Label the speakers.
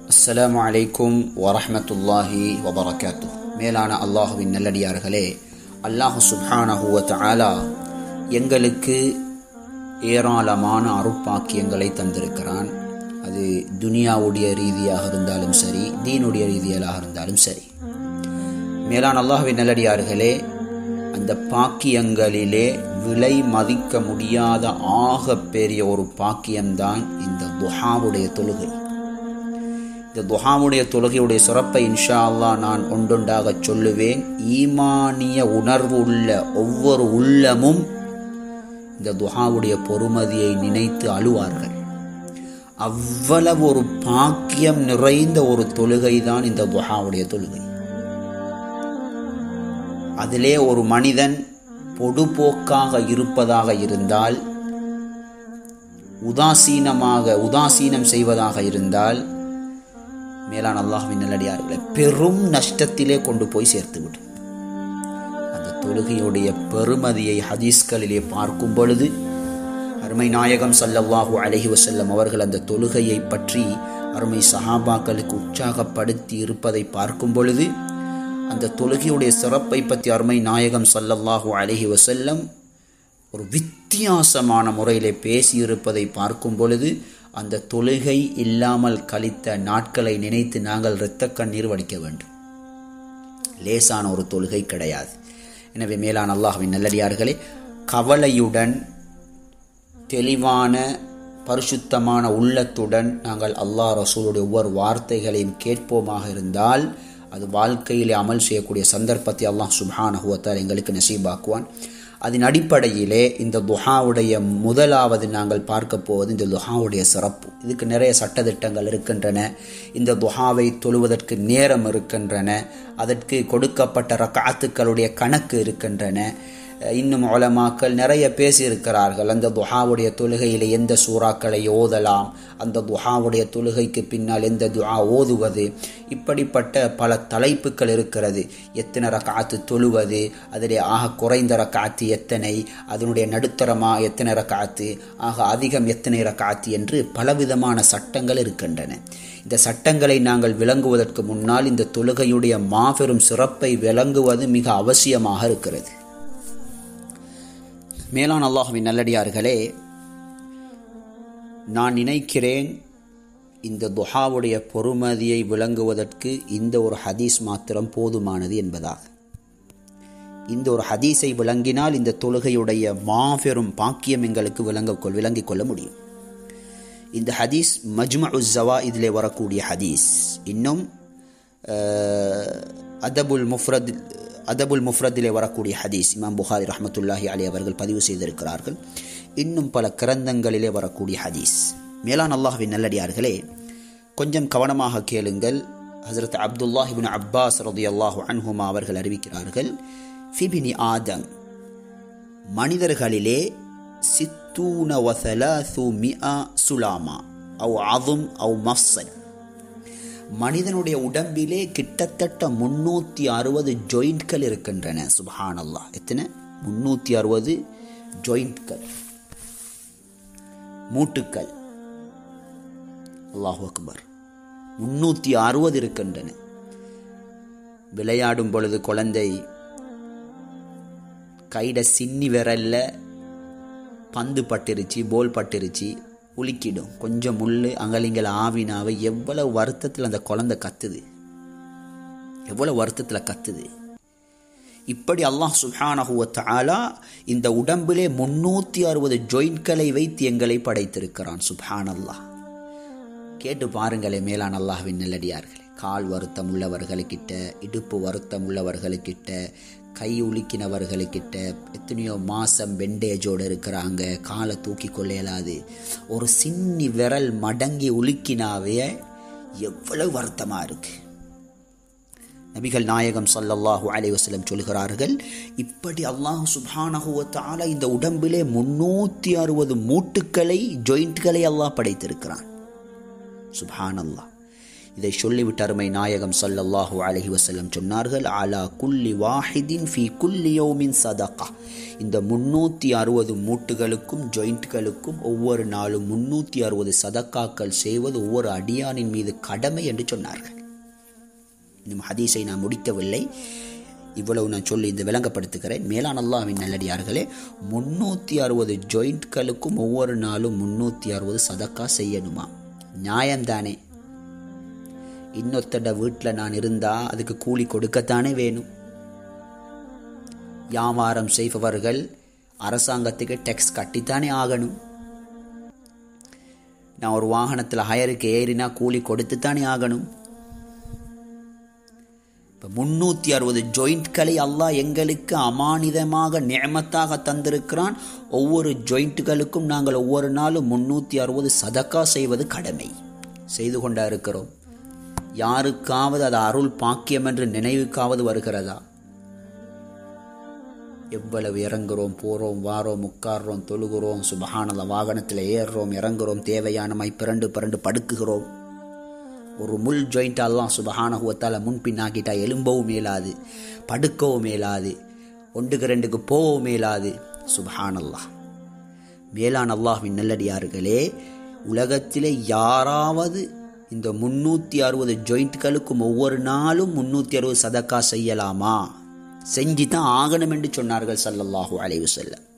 Speaker 1: அஸ்ஸலாமு அலைக்கும் வரஹ்மத்துல்லாஹி வபரகாத்து மேலான அல்லாஹுவின் நல்லடியார்களே அல்லாஹு சுப்ஹானஹு வ தஆலா எங்களுக்கு ஏராளமான அருட்பாக்கியங்களை தந்திருக்கிறான் அது துனியாவுடைய ரீதியாக இருந்தாலும் சரி தீனுடைய ரீதியாக இருந்தாலும் சரி மேலான அல்லாஹுவின் நல்லடியார்களே அந்த பாக்கியங்களிலே விலை மதிக்க முடியாத ஆக பெரிய ஒரு பாக்கியம்தான் இந்த துஹாவுடைய தொழுகை இந்த துஹாவுடைய தொழுகையுடைய சிறப்பை இன்ஷா அல்லாஹ் நான் ஒன்றொன்றாக சொல்லுவேன் ஈமானிய உணர்வு உள்ள ஒவ்வொரு உள்ளமும் இந்த துஹாவுடைய பொறுமதியை நினைத்து அழுவார்கள் அவ்வளவு ஒரு பாக்கியம் நிறைந்த ஒரு தொழுகை தான் இந்த துஹாவுடைய தொழுகை அதிலே ஒரு மனிதன் பொடுபோக்காக இருப்பதாக இருந்தால் உதாசீனமாக உதாசீனம் செய்வதாக இருந்தால் மேலான அல்லாஹ்வின் நல்லடியார்களை பெரும் நஷ்டத்திலே கொண்டு போய் சேர்த்துவிடும் அந்த தொழுகையுடைய பெருமதியை ஹதீஸ்களிலே பார்க்கும் பொழுது அருமை நாயகம் சல்லல்லாஹு அலஹி வசல்லம் அவர்கள் அந்த தொழுகையை பற்றி அருமை சஹாபாக்களுக்கு உற்சாகப்படுத்தி இருப்பதை பார்க்கும் பொழுது அந்த தொழுகையுடைய சிறப்பை பற்றி அருமை நாயகம் சல்லல்லாஹு அலஹி வசல்லம் ஒரு வித்தியாசமான முறையிலே பேசியிருப்பதை பார்க்கும் பொழுது அந்த தொழுகை இல்லாமல் கழித்த நாட்களை நினைத்து நாங்கள் இரத்த கண்ணீர் வடிக்க வேண்டும் லேசான ஒரு தொழுகை கிடையாது எனவே மேலான அல்லாஹ்வின் நல்லடியார்களே கவலையுடன் தெளிவான பரிசுத்தமான உள்ளத்துடன் நாங்கள் அல்லாஹ் ரசூலுடைய ஒவ்வொரு வார்த்தைகளையும் கேட்போமாக இருந்தால் அது வாழ்க்கையிலே அமல் செய்யக்கூடிய சந்தர்ப்பத்தை அல்லாஹ் சுபானஹுவத்தால் எங்களுக்கு நசீபாக்குவான் அதன் அடிப்படையிலே இந்த துஹாவுடைய முதலாவது நாங்கள் பார்க்க போவது இந்த துஹாவுடைய சிறப்பு இதுக்கு நிறைய சட்டத்திட்டங்கள் இருக்கின்றன இந்த துஹாவை தொழுவதற்கு நேரம் இருக்கின்றன அதற்கு கொடுக்கப்பட்ட ரக்காத்துக்களுடைய கணக்கு இருக்கின்றன இன்னும் உலமாக்கள் நிறைய பேசியிருக்கிறார்கள் அந்த துஹாவுடைய தொழுகையில் எந்த சூறாக்களை ஓதலாம் அந்த துஹாவுடைய தொழுகைக்கு பின்னால் எந்த துஹா ஓதுவது இப்படிப்பட்ட பல தலைப்புகள் இருக்கிறது எத்தனை ரக்காத்து தொழுவது அதிலே ஆக குறைந்த ரக்காத்து எத்தனை அதனுடைய நடுத்தரமா எத்தனை ரக்காத்து ஆக அதிகம் எத்தனை ரக்காத்து என்று பலவிதமான சட்டங்கள் இருக்கின்றன இந்த சட்டங்களை நாங்கள் விளங்குவதற்கு முன்னால் இந்த தொழுகையுடைய மாபெரும் சிறப்பை விளங்குவது மிக அவசியமாக இருக்கிறது மேலான் அல்லாஹுவின் நல்லடியார்களே நான் நினைக்கிறேன் இந்த துஹாவுடைய பொறுமதியை விளங்குவதற்கு இந்த ஒரு ஹதீஸ் மாத்திரம் போதுமானது என்பதாக இந்த ஒரு ஹதீஸை விளங்கினால் இந்த தொழுகையுடைய மாபெரும் பாக்கியம் எங்களுக்கு விளங்க விளங்கிக் கொள்ள முடியும் இந்த ஹதீஸ் மஜ்ம உஸ்ஸவா இதிலே வரக்கூடிய ஹதீஸ் இன்னும் அதபுல் முஃப்ரத் அதபுல் முஃப்ரத்திலே வரக்கூடிய ஹதீஸ் இமாம் புகாரி ரஹமத்துல்லாஹி அலி அவர்கள் பதிவு செய்திருக்கிறார்கள் இன்னும் பல கிரந்தங்களிலே வரக்கூடிய ஹதீஸ் மேலான் அல்லாஹுவின் நல்லடியார்களே கொஞ்சம் கவனமாக கேளுங்கள் ஹசரத் அப்துல்லாஹிபின் அப்பாஸ் ரதி அல்லாஹு அன்ஹுமா அவர்கள் அறிவிக்கிறார்கள் ஃபிபினி ஆதம் மனிதர்களிலே சித்தூன வசலாசு மிஆ சுலாமா அவ் அதும் அவ் மஃசல் மனிதனுடைய உடம்பிலே கிட்டத்தட்ட முன்னூற்றி அறுபது ஜாயிண்ட்கள் இருக்கின்றன சுபஹான் அல்லா எத்தனை முன்னூற்றி அறுபது ஜாயிண்ட்கள் மூட்டுக்கள் அல்லாஹு அக்பர் முன்னூற்றி அறுபது இருக்கின்றன விளையாடும் பொழுது குழந்தை கைட சின்னி விரல்ல பந்து பட்டிருச்சு போல் பட்டிருச்சு உலுக்கிடும் கொஞ்சம் முள் அங்கலிங்கள் ஆவினாவை எவ்வளவு வருத்தத்தில் அந்த குழந்தை கத்துது எவ்வளவு வருத்தத்தில் கத்துது இப்படி அல்லாஹ் சுஹானஹுவத்தாலா இந்த உடம்பிலே முன்னூற்றி அறுபது ஜொயின்ட்களை வைத்து எங்களை படைத்திருக்கிறான் சுஹான் அல்லாஹ் கேட்டு பாருங்களே மேலான் அல்லாஹ்வின் நல்லடியார்களே கால் வருத்தம் உள்ளவர்களுக்கிட்ட இடுப்பு வருத்தம் உள்ளவர்களுக்கிட்ட கை உலுக்கினவர்களுக்கிட்ட எத்தனையோ மாதம் பெண்டேஜோடு இருக்கிறாங்க காலை தூக்கி கொள்ள இயலாது ஒரு சின்னி விரல் மடங்கி உலுக்கினாவே எவ்வளவு வருத்தமாக இருக்கு நபிகள் நாயகம் சல்லல்லாஹு அலை வசலம் சொல்கிறார்கள் இப்படி அல்லாஹ் சுபானகுவத்தால இந்த உடம்பிலே முன்னூற்றி அறுபது மூட்டுக்களை ஜொயிண்ட்களை அல்லாஹ் படைத்திருக்கிறான் சுபான் அல்லாஹ் இதை சொல்லிவிட்டு அருமை நாயகம் ஸல்லல்லாஹு அலைஹி வஸல்லம் சொன்னார்கள் அலா குல்லி வாஹிதின் ஃபி குல்லி யௌமின் சதகா இந்த முன்னூற்றி அறுபது மூட்டுகளுக்கும் ஜாயிண்ட்களுக்கும் ஒவ்வொரு நாளும் முன்னூற்றி அறுபது சதக்காக்கள் செய்வது ஒவ்வொரு அடியானின் மீது கடமை என்று சொன்னார்கள் இன்னும் ஹதீஸை நான் முடிக்கவில்லை இவ்வளவு நான் சொல்லி இந்த விளங்கப்படுத்துகிறேன் மேலான அல்லாஹ்வின் நல்லடியார்களே முன்னூற்றி அறுபது ஜாயிண்ட்களுக்கும் ஒவ்வொரு நாளும் முன்னூற்றி அறுபது சதக்கா செய்யணுமா நியாயம்தானே இன்னொருத்தட வீட்டில் நான் இருந்தா அதுக்கு கூலி கொடுக்கத்தானே வேணும் வியாபாரம் செய்பவர்கள் அரசாங்கத்துக்கு டேக்ஸ் கட்டித்தானே ஆகணும் நான் ஒரு வாகனத்தில் ஹயருக்கு ஏறினா கூலி கொடுத்துத்தானே ஆகணும் இப்போ முன்னூற்றி அறுபது ஜாயிண்ட்களை அல்லாஹ் எங்களுக்கு அமானிதமாக நியமத்தாக தந்திருக்கிறான் ஒவ்வொரு ஜாயிண்ட்டுகளுக்கும் நாங்கள் ஒவ்வொரு நாளும் முன்னூற்றி அறுபது சதக்கா செய்வது கடமை செய்து கொண்டா இருக்கிறோம் யாருக்காவது அது அருள் பாக்கியம் என்று நினைவுக்காவது வருகிறதா எவ்வளவு இறங்குறோம் போகிறோம் வாரோம் உட்கார்றோம் தொழுகிறோம் சுபஹானத வாகனத்தில் ஏறுறோம் இறங்குறோம் தேவையானமாய் பிறண்டு பிறண்டு படுக்குகிறோம் ஒரு முள் ஜாயிண்ட் எல்லாம் சுபஹானகுவத்தால் முன்பின்னாக்கிட்டா எலும்பவும் மேலாது படுக்கவும் மேலாது ஒன்றுக்கு ரெண்டுக்கு போகவும் மேலாது சுபஹானல்லாஹ் மேலான் அல்லாஹ்வின் நல்லடியார்களே உலகத்திலே யாராவது இந்த முன்னூற்றி அறுபது ஜாயிண்ட்களுக்கும் ஒவ்வொரு நாளும் முன்னூற்றி அறுபது சதக்கா செய்யலாமா செஞ்சு தான் ஆகணும் என்று சொன்னார்கள் சல்லல்லாஹு அலைவு செல்லம்